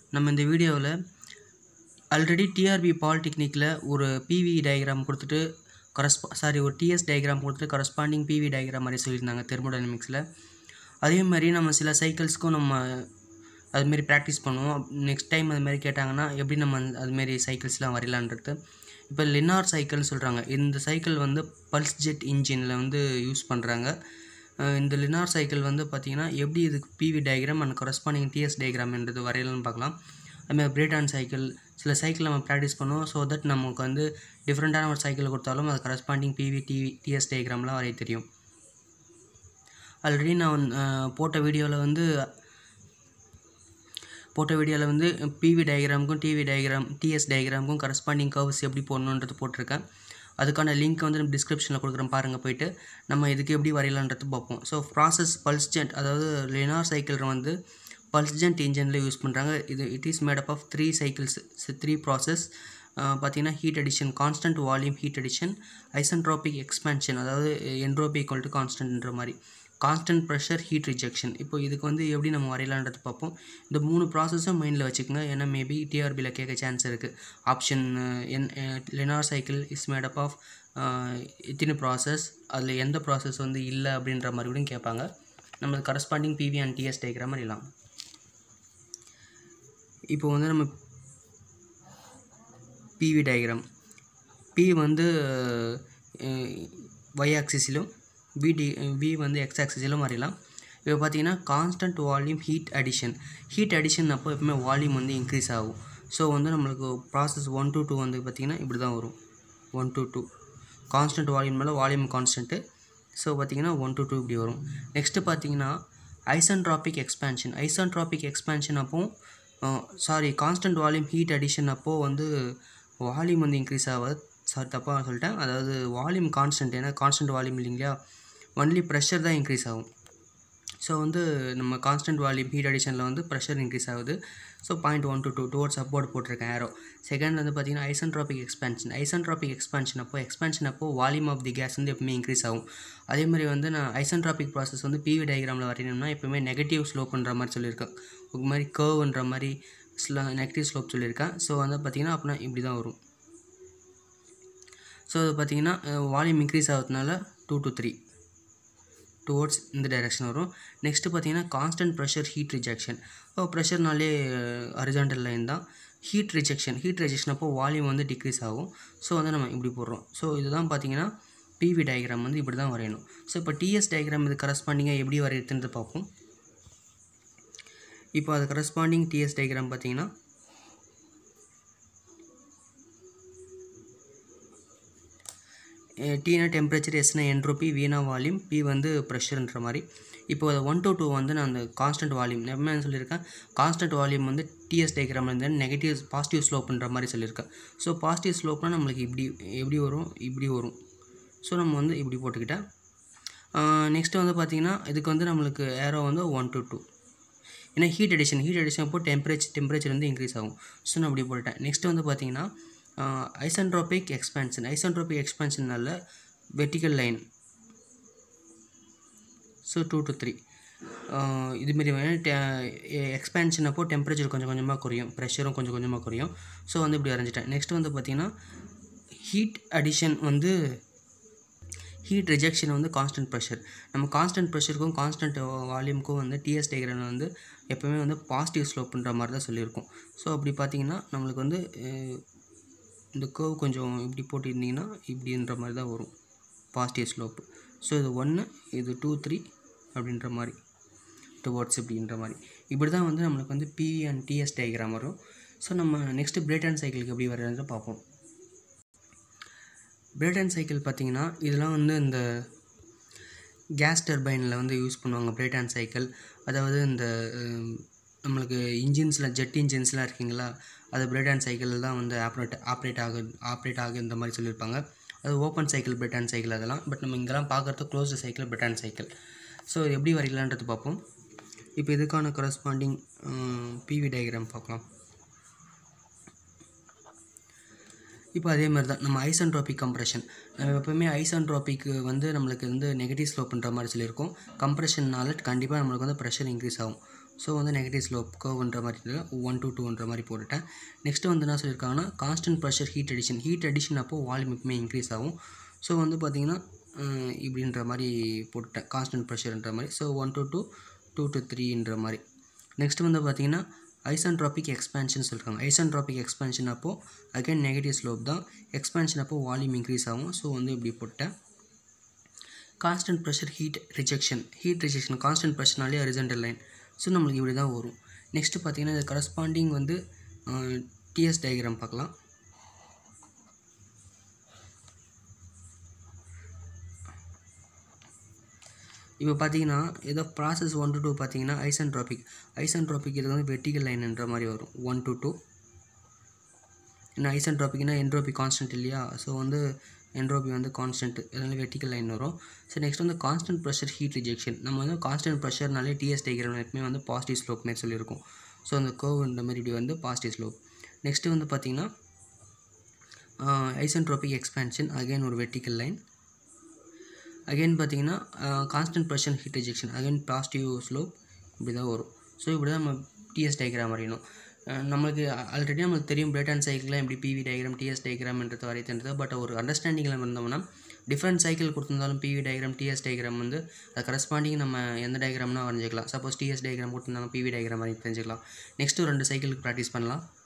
நம்ம இந்த வீடியோவில் ஆல்ரெடி டிஆர்பி பாலிடெக்னிக்கில் ஒரு பிவி டயக்ராம் கொடுத்துட்டு கரஸ்பா சாரி ஒரு டிஎஸ் டயக்ராம் கொடுத்துட்டு கரஸ்பாண்டிங் பிவி டயக்ராம் மாதிரி சொல்லியிருந்தாங்க தெர்மோடைனமிக்ஸில் அதே மாதிரி நம்ம சில சைக்கிள்ஸ்க்கும் நம்ம அதுமாரி ப்ராக்டிஸ் பண்ணுவோம் நெக்ஸ்ட் டைம் அது மாதிரி கேட்டாங்கன்னா எப்படி நம்ம அந்த- அதுமாரி சைக்கிள்ஸ்லாம் வரையலான்றது இப்போ லினார் சைக்கிள்னு சொல்கிறாங்க இந்த சைக்கிள் வந்து பல்ஸ் ஜெட் இன்ஜினில் வந்து யூஸ் பண்ணுறாங்க இந்த லினார் சைக்கிள் வந்து பார்த்திங்கன்னா எப்படி இதுக்கு PV diagram and corresponding TS டயக்ராம்ன்றது வரையலாம்னு பார்க்கலாம் அதுமாதிரி பிரேடான் சைக்கிள் சில சைக்கிள் நம்ம ப்ராக்டிஸ் பண்ணுவோம் ஸோ தட் நமக்கு வந்து டிஃப்ரெண்ட்டான ஒரு சைக்கிள் கொடுத்தாலும் அது கரஸ்பாண்டிங் பிவி டிவி டிஎஸ் டயக்ராம்லாம் வரைய தெரியும் ஆல்ரெடி நான் வந்து, அஹ், போட்ட வீடியோவில் வந்து போட்ட வீடியோவில் வந்து பிவி டயக்ராமுக்கும் டிவி டயக்ராம் டிஎஸ் டயக்ராமுக்கும் கரஸ்பாண்டிங் கர்வ்ஸ் எப்படி போடணுன்றது போட்டிருக்கேன் அதுக்கான லிங்க் வந்து நம்ம டிஸ்கிரிப்ஷனில் கொடுக்குறேன் பாருங்கள் போயிட்டு நம்ம இதுக்கு எப்படி வரையலான்றது பார்ப்போம் ஸோ ப்ராசஸ் பல்ஸ்ஜென்ட் அதாவது லினார் சைக்கிள் வந்து பல்ஸ்ஜென்ட் இன்ஜினில் யூஸ் பண்ணுறாங்க இது it is made up of three cycles three process பார்த்தீங்கன்னா heat addition constant volume heat addition isentropic expansion அதாவது என்ட்ரோபி ஈக்குவல் டு கான்ஸ்டன்ட்ன்ற மாதிரி கான்ஸ்டன்ட் ப்ரெஷர் ஹீட் ரிஜெக்ஷன் இப்போ இதுக்கு வந்து எப்படி நம்ம வரையலான்றது பார்ப்போம் இந்த மூணு ப்ராசஸும் மைண்டில் வச்சுக்கோங்க ஏன்னா மேபி டிஆர்பியில் கேட்க சான்ஸ் இருக்குது ஆப்ஷன் என் Lenoir cycle is made up of இத்தனை ப்ராசஸ் அதில் எந்த ப்ராசஸ் வந்து இல்லை அப்படின்ற மாதிரி கூட கேட்பாங்க நம்ம corresponding PV and TS diagram வரையலாம் இப்போ வந்து நம்ம பிவி டயக்ராம் பி வந்து ஒய் ஆக்சிஸிலும் விடி வி வந்து எக்ஸ் ஆக்சிஸிலும் வரையலாம் இப்போ பார்த்தீங்கன்னா constant volume heat addition heat addition அப்போ எப்பவுமே வால்யூம் வந்து இன்க்ரீஸ் ஆகும் ஸோ வந்து நம்மளுக்கு ப்ராசஸ் ஒன் to டூ வந்து பார்த்திங்கன்னா இப்படி தான் வரும் one to two constant volume மேலே வால்யூம் கான்ஸ்டன்ட்டு ஸோ பார்த்தீங்கன்னா ஒன் to டூ இப்படி வரும் நெக்ஸ்ட்டு பார்த்தீங்கன்னா ஐசன்ட்ராபிக் எக்ஸ்பேன்ஷன் ஐசன்ட்ராபிக் எக்ஸ்பேன்ஷன் அப்போ sorry constant volume heat addition அப்போது வந்து வால்யூம் வந்து இன்க்ரீஸ் ஆகாது சாரி தப்பாக சொல்லிட்டேன் அதாவது வால்யூம் கான்ஸ்டன்ட் ஏன்னா கான்ஸ்டன்ட் வால்யூம் இல்லைங்களா ஒன்லி ப்ரெஷர் தான் இன்க்ரீஸ் ஆகும் ஸோ வந்து நம்ம கான்ஸ்டன்ட் வால்யூம் ஹீட் அடிஷனில் வந்து ப்ரெஷர் இன்க்ரீஸ் ஆகுது so point one to two towards upward போட்டிருக்கேன் ஏரோ செகண்ட் வந்து பார்த்தீங்கன்னா ஐசன்ட்ராபிக் எக்ஸ்பேன்ஷன் ஐசன்ட்ராபிக் எக்ஸ்பேன்ஷன் அப்போ எக்ஸ்பேன்ஷன் அப்போ வால்யூம் ஆஃப் தி கேஸ் வந்து எப்பவுமே இன்க்ரீஸ் ஆகும் அதே மாதிரி வந்து நான் ஐசன்ட்ராபிக் ப்ராசஸ் வந்து பிவி டயக்ராமில் வரையணும்னா எப்பவுமே நெகட்டிவ் ஸ்லோப்புன்ற மாதிரி சொல்லியிருக்கேன் ஒரு மாதிரி கர்வ்ன்ற மாதிரி ஸ்ல நெகட்டிவ் ஸ்லோப் சொல்லியிருக்கேன் ஸோ வந்து பார்த்தீங்கன்னா அப்படின்னா இப்படி தான் வரும் ஸோ அது பார்த்தீங்கன்னா வால்யூம் இன்க்ரீஸ் ஆகிறதுனால டூ to த்ரீ டுவோர்ட்ஸ் இந்த டைரெக்ஷன் வரும் நெக்ஸ்ட்டு பார்த்தீங்கன்னா கான்ஸ்டன்ட் ப்ரெஷர் ஹீட் ரிஜெக்ஷன் இப்போ ப்ரெஷர்னாலே ஹரிசாண்டல் லைன் தான் ஹீட் ரிஜெக்ஷன் ஹீட் ரிஜெக்ஷன் அப்போ வால்யூம் வந்து டிக்ரீஸ் ஆகும் ஸோ வந்து நம்ம இப்படி போடுறோம் ஸோ இதுதான் பார்த்தீங்கன்னா பிவி டயக்ராம் வந்து இப்படி தான் வரையணும் ஸோ இப்போ டிஎஸ் டயக்ராம் இது கரஸ்பாண்டிங்காக எப்படி வரையுதுன்றது பார்ப்போம் இப்போ அது கரஸ்பாண்டிங் டிஎஸ் டயக்ராம் பார்த்தீங்கன்னா டீனா டெம்பரேச்சர் எஸ்னா என்ட்ரோபி வீணா வால்யூம் பி வந்து ப்ரெஷர்ன்ற மாதிரி இப்போ அது ஒன் to டூ வந்து நான் அந்த கான்ஸ்டன்ட் வால்யூம் என்ன சொல்லியிருக்கேன் கான்ஸ்டன்ட் வால்யூம் வந்து டிஎஸ் டயக்ராமில் இருந்து நெகட்டிவ் பாசிட்டிவ் ஸ்லோப்புன்ற மாதிரி சொல்லியிருக்கேன் ஸோ பாசிட்டிவ் ஸ்லோப்னால் நம்மளுக்கு இப்படி எப்படி வரும் இப்படி வரும் ஸோ நம்ம வந்து இப்படி போட்டுக்கிட்டேன் நெக்ஸ்ட்டு வந்து பார்த்திங்கன்னா இதுக்கு வந்து நம்மளுக்கு ஏரோ வந்து ஒன் to டூ ஏன்னா ஹீட் அடிஷன் ஹீட் அடிஷன் அப்போ டெம்பரேச்சர் டெம்பரேச்சர் வந்து இன்க்ரீஸ் ஆகும் ஸோ நான் அப்படி போட்டுட்டேன் நெக்ஸ்ட் வந்து பார்த்தீங்கன்னா ஐசன்ட்ரோபிக் எக்ஸ்பேன்ஷன் ஐசன்ட்ரோபிக் எக்ஸ்பேன்ஷனால vertical line so two to three இதுமாரி எக்ஸ்பேன்ஷன் அப்போ டெம்பரேச்சர் கொஞ்சம் கொஞ்சமாக குறையும் ப்ரெஷரும் கொஞ்சம் கொஞ்சமாக குறையும் ஸோ வந்து இப்படி வரைஞ்சிட்டேன் நெக்ஸ்ட் வந்து பார்த்திங்கன்னா ஹீட் அடிஷன் வந்து ஹீட் ரிஜெக்ஷன் வந்து கான்ஸ்டன்ட் ப்ரெஷர் நம்ம கான்ஸ்டன்ட் ப்ரெஷருக்கும் கான்ஸ்டன்ட் வால்யூமுக்கும் வந்து டிஎஸ் டயக்ராமில் வந்து எப்போவுமே வந்து பாசிட்டிவ் ஸ்லோப்புன்ற மாதிரி தான் சொல்லியிருக்கோம் ஸோ அப்படி பார்த்தீங்கன்னா நம்மளுக்கு வந்து அஹ், இந்த கர்வ் கொஞ்சம் இப்படி போட்டிருந்தீங்கன்னா இப்படின்ற மாதிரி தான் வரும் பாசிட்டிவ் ஸ்லோப்பு ஸோ இது ஒன்று இது டூ த்ரீ அப்படின்ற மாதிரி டுவோர்ட்ஸ் இப்படின்ற மாதிரி இப்படி தான் வந்து நம்மளுக்கு வந்து பிவி அண்ட் டிஎஸ் டயக்ராம் வரும் ஸோ நம்ம நெக்ஸ்ட்டு பிரேட்டன் சைக்கிளுக்கு எப்படி வர்றதுன்னு பார்ப்போம் பிரேட்டன் சைக்கிள் பார்த்தீங்கன்னா இதெல்லாம் வந்து இந்த கேஸ் டர்பைனில் வந்து யூஸ் பண்ணுவாங்க பிரேட்டன் சைக்கிள் அதாவது இந்த ஹம், நம்மளுக்கு இன்ஜின்ஸில் ஜெட் இன்ஜின்ஸ்லாம் இருக்குங்களா அது பிரேட்டன் சைக்கிளில் தான் வந்து ஆப்ரேட் ஆப்ரேட் ஆகு ஆப்ரேட் ஆகு இந்த மாதிரி சொல்லியிருப்பாங்க அது ஓப்பன் சைக்கிள் பிரிட்டான் சைக்கிள் அதெல்லாம் பட் நம்ம இங்கெல்லாம் பார்க்குறது closed cycle Brayton cycle so எப்படி வரையலான்றது பார்ப்போம் இப்போ இதுக்கான கரஸ்பாண்டிங் பிவி டயக்ராம் பார்க்கலாம் இப்போ அதே மாதிரி தான் நம்ம ஐசன்ட்ரோபிக் கம்ப்ரெஷன் நம்ம எப்போவுமே ஐசன்ட்ரோபிக்கு வந்து நம்மளுக்கு வந்து நெகட்டிவ் ஸ்லோப்புன்ற மாதிரி சொல்லியிருக்கோம் கம்ப்ரெஷன்னால கண்டிப்பாக நம்மளுக்கு வந்து ப்ரெஷர் இன்க்ரீஸ் ஆகும் ஸோ வந்து நெகட்டிவ் ஸ்லோப் கர்வ்ன்ற மாதிரி ஒன் டூ டூன்ற மாதிரி போட்டுட்டேன் நெக்ஸ்ட்டு வந்து என்ன சொல்லியிருக்காங்கன்னா constant pressure heat addition heat addition அப்போ வால்யூம் எப்பவுமே இன்க்ரீஸ் ஆகும் ஸோ வந்து பார்த்திங்கன்னா இப்படின்ற மாதிரி போட்டுட்டேன் கான்ஸ்டன்ட் ப்ரெஷர்ன்ற மாதிரி so one two two two to த்ரீன்ற மாதிரி நெக்ஸ்ட் வந்து பார்த்திங்கன்னா ஐசன்ட்ராபிக் எக்ஸ்பேன்ஷன் சொல்கிறாங்க ஐசன்ட்ராபிக் எக்ஸ்பேன்ஷன் அப்போது அகைன் நெகட்டிவ் ஸ்லோப் தான் எக்ஸ்பேன்ஷன் அப்போ வால்யூம் இன்க்ரீஸ் ஆகும் ஸோ வந்து இப்படி போட்டேன் constant pressure heat rejection heat rejection constant ப்ரெஷர்னாலே ஹரிசன்டல் லைன் ஸோ நம்மளுக்கு இப்படி தான் வரும் நெக்ஸ்ட்டு பார்த்தீங்கன்னா இது கரஸ்பாண்டிங் வந்து டிஎஸ் டயக்ராம் பார்க்கலாம் இப்போ பார்த்தீங்கன்னா ஏதோ ப்ராசஸ் ஒன் டு டூ பார்த்தீங்கன்னா ஐசன்ட்ராபிக் ஐசன்ட்ராபிக் இது வந்து வெர்டிகல் லைன்ன்ற மாதிரி வரும் ஒன் டு டூ ஏன்னா ஐசன்ட்ராபிக்னா என்ட்ரோபி கான்ஸ்டன்ட் இல்லையா ஸோ வந்து என்ட்ரோபி வந்து கான்ஸ்டன்ட் இதனால வெர்டிகல் லைன் வரும் ஸோ நெக்ஸ்ட் வந்து கான்ஸ்டன்ட் ப்ரெஷர் ஹீட் ரிஜெக்ஷன் நம்ம வந்து கான்ஸ்டன்ட் ப்ரெஷர்னாலே டிஎஸ் டயக்ராம் எப்பவுமே வந்து பாசிட்டிவ் ஸ்லோப் மாதிரி சொல்லியிருக்கோம் ஸோ அந்த கர்வ் இந்த மாதிரி இப்படி வந்து பாசிட்டிவ் ஸ்லோப் நெக்ஸ்ட்டு வந்து பார்த்திங்கன்னா ஐசன்ட்ரோபிக் எக்ஸ்பேன்ஷன் அகைன் ஒரு வெர்டிக்கல் லைன் அகைன் பார்த்தீங்கன்னா constant pressure heat rejection again positive slope இப்படி தான் வரும் ஸோ இப்படி தான் நம்ம டிஎஸ் டயக்ராம் வரையணும் நம்மளுக்கு ஆல்ரெடி நம்மளுக்கு தெரியும் பிளேட் அண்ட் சைக்கிளில் எப்படி பிவி டயக்ராம் டிஎஸ் டயக்ராம்ன்றது வரையறது பட் ஒரு அண்டர்ஸ்டாண்டிங்கில் இருந்தோம்னா டிஃப்ரெண்ட் சைக்கிள் கொடுத்துருந்தாலும் பிவி டயக்ராம் டிஎஸ் டயக்ராம் வந்து அது கரஸ்பாண்டிங் நம்ம எந்த டயக்ராம்னா வரைஞ்சிக்கலாம் சப்போஸ் டிஎஸ் டயக்ராம் கொடுத்துருந்தாலும் பிவி டயக்ராம் வரைஞ்சி தெரிஞ்சுக்கலாம் நெக்ஸ்ட்டு ரெண்டு சைக்கிளுக்கு ப்ராக்டிஸ் பண்ணலாம்